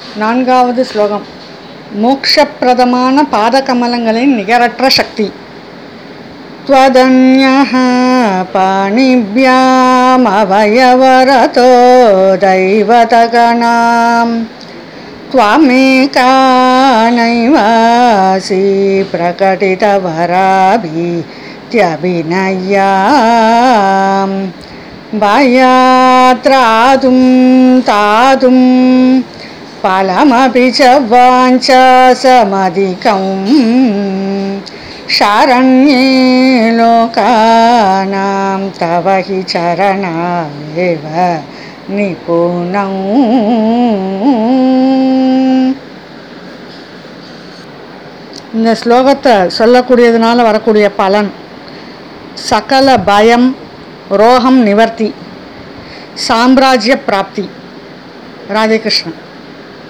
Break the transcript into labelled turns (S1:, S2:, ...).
S1: நான்காவது ஸ்லோகம் மோக்ஷப்பிரதமான பாதகமலங்களின் நிகரற்ற சக்தி त्वदन्यः पाणिभ्यामवयवरतो दैवतगणां त्वामेका नैवासि प्रकटितवराभित्यभिनय्यां बाह्यात्रातुं तातुं फलमपि च वाञ्छासमधिकम् शारण्ये लोकानां तव हि चरणावेव निपुणौ இந்த ஸ்லோகத்தை சொல்லக்கூடியதுனால வரக்கூடிய பலன் சகல பயம் ரோகம் நிவர்த்தி சாம்ராஜ்ய பிராப்தி ராதே கிருஷ்ணன்